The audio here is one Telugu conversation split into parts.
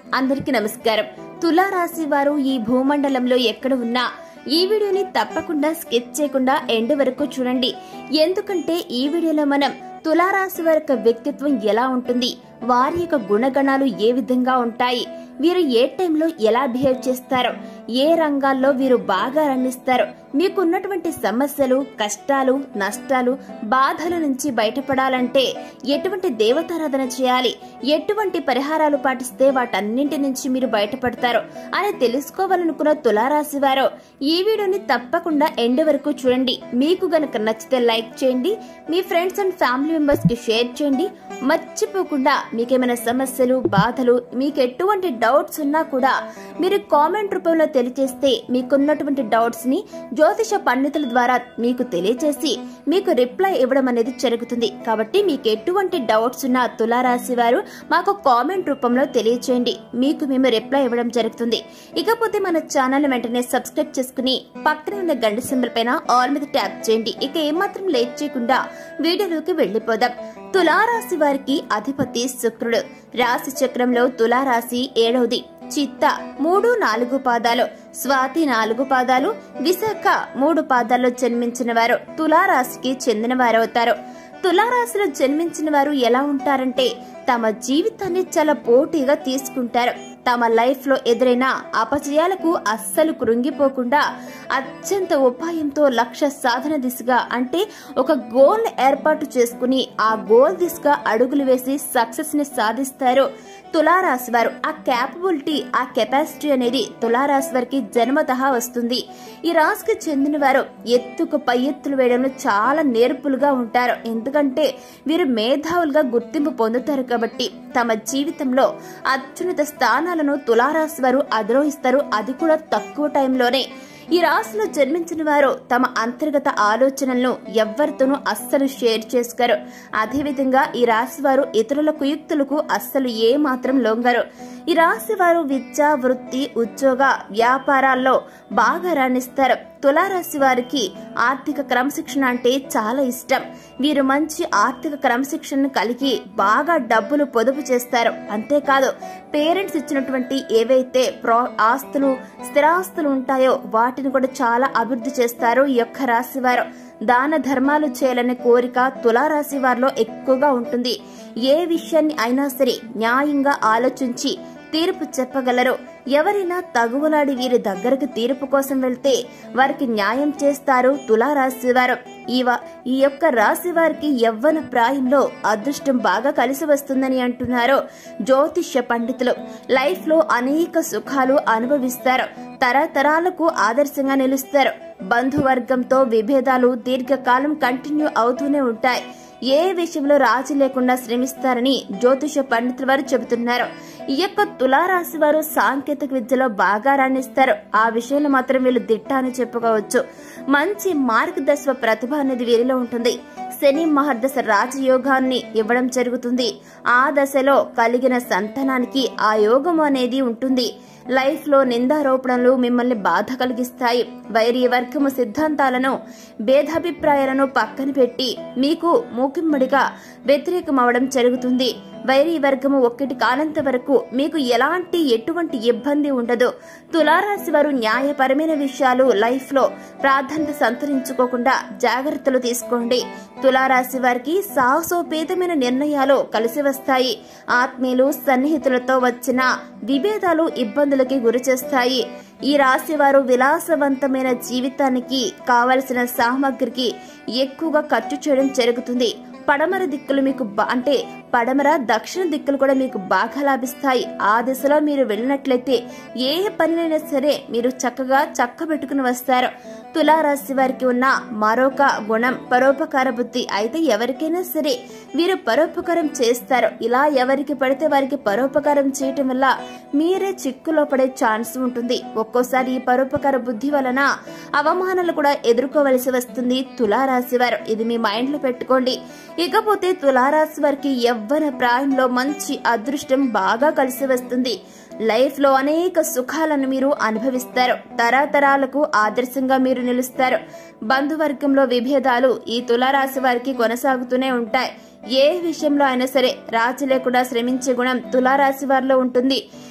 అందరికీ నమస్కారం తులారాశి వారు ఈ భూమండలంలో ఎక్కడ ఉన్నా ఈ వీడియోని తప్పకుండా స్కిప్ చేయకుండా ఎండ్ వరకు చూడండి ఎందుకంటే ఈ వీడియోలో మనం తులారాశి వారి యొక్క వ్యక్తిత్వం ఎలా ఉంటుంది వారి యొక్క గుణగణాలు ఏ విధంగా ఉంటాయి వీరు ఏ టైంలో ఎలా బిహేవ్ చేస్తారో ఏ రంగాల్లో వీరు బాగా రండిస్తారో మీకున్నటువంటి సమస్యలు కష్టాలు నష్టాలు బాధల నుంచి బయటపడాలంటే ఎటువంటి దేవతారాధన చేయాలి ఎటువంటి పరిహారాలు పాటిస్తే వాటన్నింటి నుంచి మీరు బయటపడతారో అని తెలుసుకోవాలనుకున్న తులారాశి వారు ఈ వీడియోని తప్పకుండా ఎండ్ వరకు చూడండి మీకు గనక నచ్చితే లైక్ చేయండి మీ ఫ్రెండ్స్ అండ్ ఫ్యామిలీ మెంబర్స్ కి షేర్ చేయండి మర్చిపోకుండా మీకేమైనా సమస్యలు బాధలు మీకు ఎటువంటి డౌట్స్ ఉన్నా కూడా మీరు కామెంట్ రూపంలో తెలియజేస్తే మీకున్నటువంటి డౌట్స్ ని జ్యోతిష పండితుల ద్వారా మీకు తెలియజేసి మీకు రిప్లై ఇవ్వడం అనేది జరుగుతుంది కాబట్టి మీకు ఎటువంటి డౌట్స్ ఉన్నా తులారాశి వారు మాకు కామెంట్ రూపంలో తెలియచేయండి మీకు మేము రిప్లై ఇవ్వడం జరుగుతుంది ఇకపోతే మన ఛానల్ వెంటనే సబ్స్క్రైబ్ చేసుకుని పక్కనే ఉన్న గంట సింబల్ పైన ఆల్ మీద ట్యాప్ చేయండి ఇక ఏమాత్రం లేట్ చేయకుండా వీడియోలోకి వెళ్లిపోదాం తులారాశి వారికి అధిపతి శుక్రుడు రాశి చక్రంలో తులారాశి ఏడవది చిత్త మూడు నాలుగు పాదాలు స్వాతి నాలుగు పాదాలు విశాఖ మూడు పాదాల్లో జన్మించిన వారు తులారాశికి చెందిన వారవుతారు తులారాశిలో జన్మించిన వారు ఎలా ఉంటారంటే తమ జీవితాన్ని చాలా పోటీగా తీసుకుంటారు తమ లైఫ్ లో ఎదురైన అపజయాలకు అస్సలు కృంగిపోకుండా అత్యంత ఉపాయంతో లక్ష్య సాధన దిశగా అంటే ఒక గోల్ ఏర్పాటు చేసుకుని ఆ గోల్ దిశగా అడుగులు వేసి సక్సెస్ ని సాధిస్తారు తులారాశి వారు ఆ క్యాపబిలిటీ ఆ కెపాసిటీ అనేది తులారాశి వారికి జన్మతః వస్తుంది ఈ రాశికి చెందిన వారు ఎత్తుకు పై ఎత్తులు వేయడంలో చాలా నేర్పులుగా ఉంటారు ఎందుకంటే వీరు మేధావులుగా గుర్తింపు పొందుతారు కాబట్టి తమ జీవితంలో అత్యున్నత స్థానాలను తులారాశి వారు అధిరోహిస్తారు అది కూడా తక్కువ టైంలోనే ఈ రాశిలో జన్మించిన వారు తమ అంతర్గత ఆలోచనలను ఎవ్వరితోనూ అస్సలు షేర్ చేసుకోరు అదేవిధంగా ఈ రాశి వారు ఇతరుల కుయుక్తులకు అస్సలు ఏ మాత్రం లొంగరు ఈ రాశి వారు విద్య వృత్తి ఉద్యోగ వ్యాపారాల్లో బాగా రాణిస్తారు తులారాశి వారికి ఆర్థిక క్రమశిక్షణ అంటే చాలా ఇష్టం వీరు మంచి ఆర్థిక క్రమశిక్షణను కలిగి బాగా డబ్బులు పొదుపు చేస్తారు అంతేకాదు పేరెంట్స్ ఇచ్చినటువంటి ఏవైతే ప్రో ఆస్తులు స్థిరాస్తులు ఉంటాయో వాటిని కూడా చాలా అభివృద్ధి చేస్తారు ఈ యొక్క రాశి వారు దాన ధర్మాలు చేయాలనే కోరిక తులారాశి వారిలో ఎక్కువగా ఉంటుంది ఏ విషయాన్ని అయినా సరే న్యాయంగా ఆలోచించి తీర్పు చెప్పగలరు ఎవరైనా తగువలాడి వీరి దగ్గరకు తీర్పు కోసం వెళ్తే వారికి న్యాయం చేస్తారు తులారాశి వారు ఈ వా- ఈ యొక్క రాశి వారికి యవ్వన ప్రాయంలో అదృష్టం బాగా కలిసి వస్తుందని అంటున్నారు జ్యోతిష్య పండితులు లైఫ్ లో అనేక సుఖాలు అనుభవిస్తారు తరతరాలకు ఆదర్శంగా నిలుస్తారు బంధువర్గంతో విభేదాలు దీర్ఘకాలం కంటిన్యూ అవుతూనే ఉంటాయి ఏ విషయంలో రాజీ లేకుండా శ్రమిస్తారని జ్యోతిష పండితుల వారు చెబుతున్నారు ఈ యొక్క తులారాశి వారు సాంకేతిక విద్యలో బాగా రాణిస్తారు ఆ విషయంలో మాత్రం వీళ్ళు దిట్ట అని చెప్పుకోవచ్చు మంచి మార్గదర్శక ప్రతిభ అనేది వీరిలో ఉంటుంది శని మహర్దశ రాజయోగాన్ని ఇవ్వడం జరుగుతుంది ఆ దశలో కలిగిన సంతానానికి ఆ యోగం అనేది ఉంటుంది లైఫ్ లో నిందారోపణలు మిమ్మల్ని బాధ కలిగిస్తాయి వైరీ వర్గము సిద్ధాంతాలను భేదాభిప్రాయాలను పక్కన పెట్టి మీకు మూకిమ్మడిగా వ్యతిరేకమవడం జరుగుతుంది వైరీ వర్గము ఒక్కటి కానంత వరకు మీకు ఎలాంటి ఎటువంటి ఇబ్బంది ఉండదు తులారాశి వారు న్యాయపరమైన విషయాలు లైఫ్ లో ప్రాధాన్యత సంతరించుకోకుండా జాగ్రత్తలు తీసుకోండి తులారాశి వారికి సాహసోపేతమైన నిర్ణయాలు కలిసి వస్తాయి ఆత్మీయులు సన్నిహితులతో వచ్చిన విభేదాలు ఇబ్బందులకి గురి చేస్తాయి ఈ రాశి వారు విలాసవంతమైన జీవితానికి కావలసిన సామగ్రికి ఎక్కువగా ఖర్చు చేయడం జరుగుతుంది పడమర దిక్కులు మీకు బా- అంటే పడమర దక్షిణ దిక్కులు కూడా మీకు బాగా లాభిస్తాయి ఆ దిశలో మీరు వెళ్ళినట్లయితే ఏ పనినైనా సరే మీరు చక్కగా చక్క పెట్టుకుని వస్తారు తులారాశి వారికి ఉన్న మరొక గుణం పరోపకార బుద్ధి అయితే ఎవరికైనా సరే వీరు పరోపకారం చేస్తారు ఇలా ఎవరికి పడితే వారికి పరోపకారం చేయటం వల్ల మీరే చిక్కులో పడే ఛాన్స్ ఉంటుంది ఒక్కోసారి ఈ పరోపకార బుద్ధి వలన అవమానాలు కూడా ఎదుర్కోవలసి వస్తుంది తులారాశి వారు ఇది మీ మైండ్ లో పెట్టుకోండి ఇకపోతే తులారాశి వారికి యవ్వన ప్రాయంలో మంచి అదృష్టం బాగా కలిసి వస్తుంది లైఫ్ లో అనేక సుఖాలను మీరు అనుభవిస్తారు తరతరాలకు ఆదర్శంగా మీరు నిలుస్తారు బంధువర్గంలో విభేదాలు ఈ తులారాశి వారికి కొనసాగుతూనే ఉంటాయి ఏ విషయంలో అయినా సరే రాజీ లేకుండా శ్రమించే గుణం తులారాశి వారిలో ఉంటుంది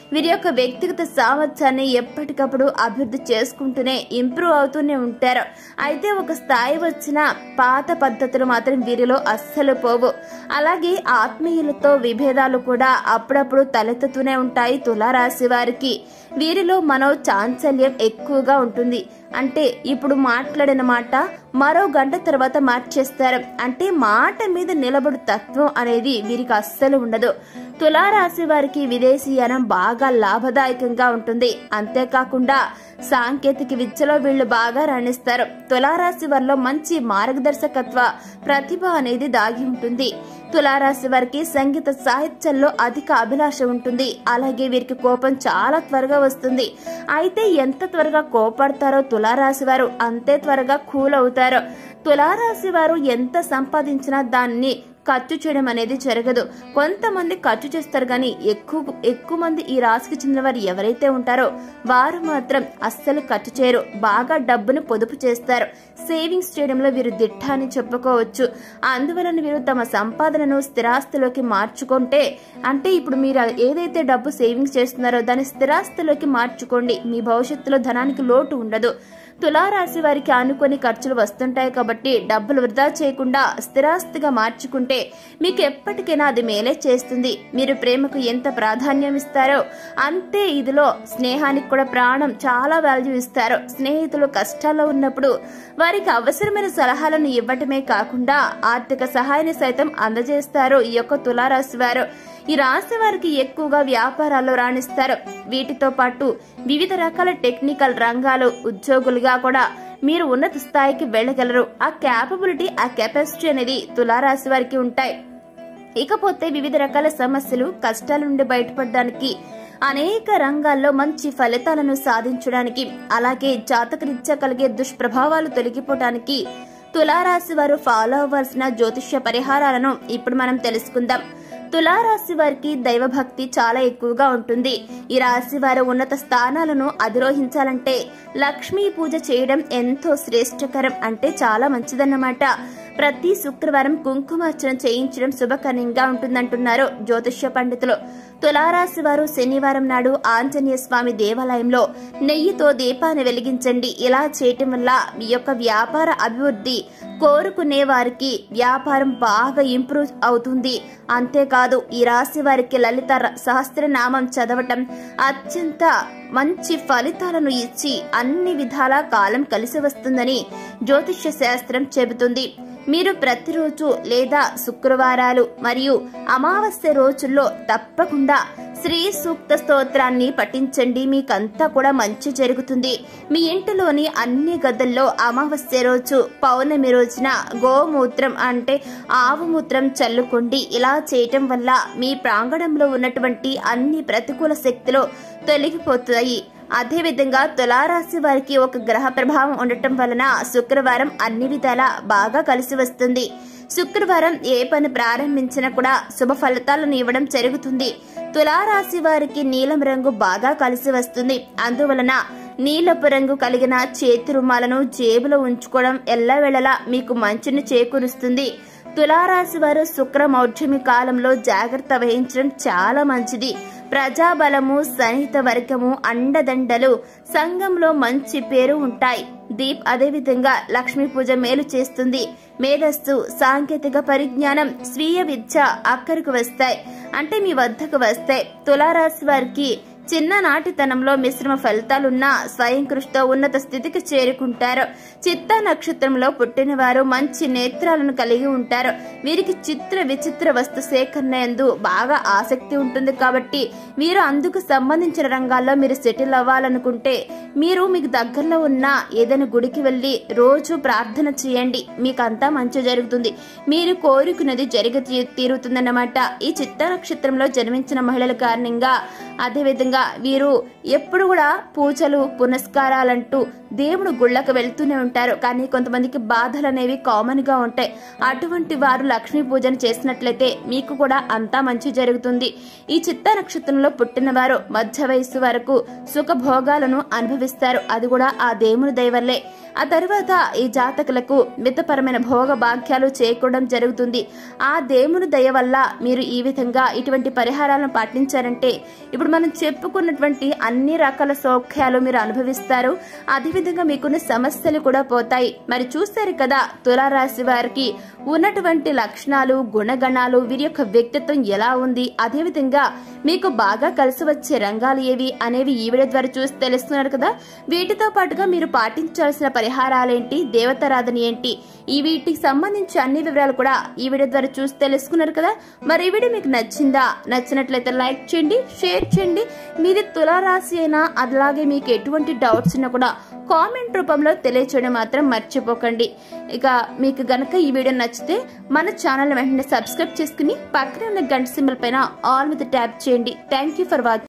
వీరి యొక్క వ్యక్తిగత సామర్థ్యాన్ని ఎప్పటికప్పుడు అభివృద్ధి చేసుకుంటూనే ఇంప్రూవ్ అవుతూనే ఉంటారు అయితే ఒక స్థాయి వచ్చిన పాత పద్ధతులు మాత్రం వీరిలో అస్సలు పోవు అలాగే ఆత్మీయులతో విభేదాలు కూడా అప్పుడప్పుడు తలెత్తుతూనే ఉంటాయి తులారాశి వారికి వీరిలో మనో చాంచల్యం ఎక్కువగా ఉంటుంది అంటే ఇప్పుడు మాట్లాడిన మాట మరో గంట తర్వాత మార్చేస్తారు అంటే మాట మీద నిలబడు తత్వం అనేది వీరికి అస్సలు ఉండదు తులారాశి వారికి విదేశీయానం బాగా లాభదాయకంగా ఉంటుంది అంతేకాకుండా సాంకేతిక విద్యలో వీళ్ళు బాగా రాణిస్తారు తులారాశి వారిలో మంచి మార్గదర్శకత్వ ప్రతిభ అనేది దాగి ఉంటుంది తులారాశి వారికి సంగీత సాహిత్యంలో అధిక అభిలాష ఉంటుంది అలాగే వీరికి కోపం చాలా త్వరగా వస్తుంది అయితే ఎంత త్వరగా కోపడతారో తులారాశి వారు అంతే త్వరగా కూల్ అవుతారు తులారాశి వారు ఎంత సంపాదించినా దాన్ని ఖర్చు చేయడం అనేది జరగదు కొంతమంది ఖర్చు చేస్తారు కానీ ఎక్కువ ఎక్కువ మంది ఈ రాశికి చెందిన వారు ఎవరైతే ఉంటారో వారు మాత్రం అస్సలు ఖర్చు చేయరు బాగా డబ్బును పొదుపు చేస్తారు సేవింగ్స్ చేయడంలో వీరు దిట్ట అని చెప్పుకోవచ్చు అందువలన వీరు తమ సంపాదనను స్థిరాస్తిలోకి మార్చుకుంటే అంటే ఇప్పుడు మీరు ఏదైతే డబ్బు సేవింగ్స్ చేస్తున్నారో దాన్ని స్థిరాస్తిలోకి మార్చుకోండి మీ భవిష్యత్తులో ధనానికి లోటు ఉండదు తులారాశి వారికి ఆనుకొని ఖర్చులు వస్తుంటాయి కాబట్టి డబ్బులు వృధా చేయకుండా స్థిరాస్తిగా మార్చుకుంటే మీకు ఎప్పటికైనా అది మేలే చేస్తుంది మీరు ప్రేమకు ఎంత ప్రాధాన్యం ఇస్తారో అంతే ఇదిలో స్నేహానికి కూడా ప్రాణం చాలా వాల్యూ ఇస్తారు స్నేహితులు కష్టాల్లో ఉన్నప్పుడు వారికి అవసరమైన సలహాలను ఇవ్వటమే కాకుండా ఆర్థిక సహాయాన్ని సైతం అందజేస్తారు ఈ యొక్క తులారాశి వారు ఈ రాశి వారికి ఎక్కువగా వ్యాపారాల్లో రాణిస్తారు వీటితో పాటు వివిధ రకాల టెక్నికల్ రంగాలు ఉద్యోగులుగా కూడా మీరు ఉన్నత స్థాయికి వెళ్ళగలరు ఆ క్యాపబిలిటీ ఆ కెపాసిటీ అనేది తులారాశి వారికి ఉంటాయి ఇకపోతే వివిధ రకాల సమస్యలు కష్టాల నుండి బయటపడడానికి అనేక రంగాల్లో మంచి ఫలితాలను సాధించడానికి అలాగే జాతకరీత్యా కలిగే దుష్ప్రభావాలు తొలగిపోవడానికి తులారాశి వారు ఫాలో అవ్వాల్సిన జ్యోతిష్య పరిహారాలను ఇప్పుడు మనం తెలుసుకుందాం తులారాశి వారికి దైవభక్తి చాలా ఎక్కువగా ఉంటుంది ఈ రాశి వారు ఉన్నత స్థానాలను అధిరోహించాలంటే లక్ష్మీ పూజ చేయడం ఎంతో శ్రేష్టకరం అంటే చాలా మంచిదన్నమాట ప్రతి శుక్రవారం కుంకుమార్చన చేయించడం శుభకరంగా ఉంటుందంటున్నారు జ్యోతిష్య పండితులు తులారాశి వారు శనివారం నాడు ఆంజనేయ స్వామి దేవాలయంలో నెయ్యితో దీపాన్ని వెలిగించండి ఇలా చేయటం వల్ల మీ యొక్క వ్యాపార అభివృద్ధి కోరుకునే వారికి వ్యాపారం బాగా ఇంప్రూవ్ అవుతుంది అంతేకాదు ఈ రాశి వారికి లలిత ర- సహస్రనామం చదవటం అత్యంత మంచి ఫలితాలను ఇచ్చి అన్ని విధాలా కాలం కలిసి వస్తుందని జ్యోతిష్య శాస్త్రం చెబుతుంది మీరు ప్రతిరోజు లేదా శుక్రవారాలు మరియు అమావాస్య రోజుల్లో తప్పకుండా శ్రీ సూక్త స్తోత్రాన్ని పఠించండి మీకంతా కూడా మంచి జరుగుతుంది మీ ఇంటిలోని అన్ని గదుల్లో అమావాస్య రోజు పౌర్ణమి రోజున గోమూత్రం అంటే ఆవు మూత్రం చల్లుకోండి ఇలా చేయటం వల్ల మీ ప్రాంగణంలో ఉన్నటువంటి అన్ని ప్రతికూల శక్తులు తొలగిపోతాయి అదేవిధంగా తులారాశి వారికి ఒక గ్రహ ప్రభావం ఉండటం వలన శుక్రవారం అన్ని విధాలా బాగా కలిసి వస్తుంది శుక్రవారం ఏ పని ప్రారంభించినా కూడా శుభ ఫలితాలను ఇవ్వడం జరుగుతుంది తులారాశి వారికి నీలం రంగు బాగా కలిసి వస్తుంది అందువలన నీలపు రంగు కలిగిన చేతి రుమాలను జేబులో ఉంచుకోవడం ఎల్లవేళలా మీకు మంచిని చేకూరుస్తుంది తులారాశి వారు శుక్రమౌఢ్యమి కాలంలో జాగ్రత్త వహించడం చాలా మంచిది ప్రజాబలము సన్నిహిత వర్గము అండదండలు సంఘంలో మంచి పేరు ఉంటాయి దీప్ అదేవిధంగా లక్ష్మీ పూజ మేలు చేస్తుంది మేధస్సు సాంకేతిక పరిజ్ఞానం స్వీయ విద్య అక్కడికి వస్తాయి అంటే మీ వద్దకు వస్తాయి తులారాశి వారికి చిన్ననాటితనంలో మిశ్రమ ఫలితాలున్నా స్వయం కృషితో ఉన్నత స్థితికి చేరుకుంటారు చిత్త నక్షత్రంలో పుట్టిన వారు మంచి నేత్రాలను కలిగి ఉంటారు వీరికి చిత్ర విచిత్ర వస్తు సేకరణ యందు బాగా ఆసక్తి ఉంటుంది కాబట్టి మీరు అందుకు సంబంధించిన రంగాల్లో మీరు సెటిల్ అవ్వాలనుకుంటే మీరు మీకు దగ్గరలో ఉన్న ఏదైనా గుడికి వెళ్ళి రోజు ప్రార్థన చేయండి మీకంతా మంచి జరుగుతుంది మీరు కోరుకున్నది జరిగి తీ- తీరుతుందన్నమాట ఈ చిత్త నక్షత్రంలో జన్మించిన మహిళల కారణంగా అదేవిధంగా వీరు ఎప్పుడు కూడా పూజలు పునస్కారాలంటూ దేవుడు గుళ్ళకు వెళ్తూనే ఉంటారు కానీ కొంతమందికి బాధలు అనేవి కామన్ గా ఉంటాయి అటువంటి వారు లక్ష్మీ పూజను చేసినట్లయితే మీకు కూడా అంతా మంచి జరుగుతుంది ఈ చిత్త నక్షత్రంలో పుట్టిన వారు మధ్య వయస్సు వరకు సుఖ భోగాలను అనుభవిస్తారు అది కూడా ఆ దేవుని దయవల్లే ఆ తర్వాత ఈ జాతకులకు మితపరమైన భోగ భాగ్యాలు చేకూడడం జరుగుతుంది ఆ దేవుని దయ వల్ల మీరు ఈ విధంగా ఇటువంటి పరిహారాలను పాటించారంటే ఇప్పుడు ఇప్పుడు మనం చెప్పుకున్నటువంటి అన్ని రకాల సౌఖ్యాలు మీరు అనుభవిస్తారు అదేవిధంగా మీకున్న సమస్యలు కూడా పోతాయి మరి చూస్తారు కదా తులారాశి వారికి ఉన్నటువంటి లక్షణాలు గుణగణాలు వీరి యొక్క వ్యక్తిత్వం ఎలా ఉంది అదేవిధంగా మీకు బాగా కలిసి వచ్చే రంగాలు ఏవి అనేవి ఈ వీడియో ద్వారా చూసి తెలుస్తున్నారు కదా వీటితో పాటుగా మీరు పాటించాల్సిన పరిహారాలేంటి దేవతారాధన ఏంటి ఈ వీటికి సంబంధించి అన్ని వివరాలు కూడా ఈ వీడియో ద్వారా చూసి తెలుసుకున్నారు కదా మరి ఈ వీడియో మీకు నచ్చిందా నచ్చినట్లయితే లైక్ చేయండి షేర్ చేయండి మీది తులారాశి అయినా అలాగే మీకు ఎటువంటి డౌట్స్ ఉన్నా కూడా కామెంట్ రూపంలో తెలియచేయడం మాత్రం మర్చిపోకండి ఇక మీకు గనక ఈ వీడియో నచ్చితే మన ఛానల్ వెంటనే సబ్స్క్రైబ్ చేసుకుని పక్కనే ఉన్న గంట సింబల్ పైన ఆల్ మీద ట్యాప్ చేయండి థ్యాంక్ యూ ఫర్ వాచింగ్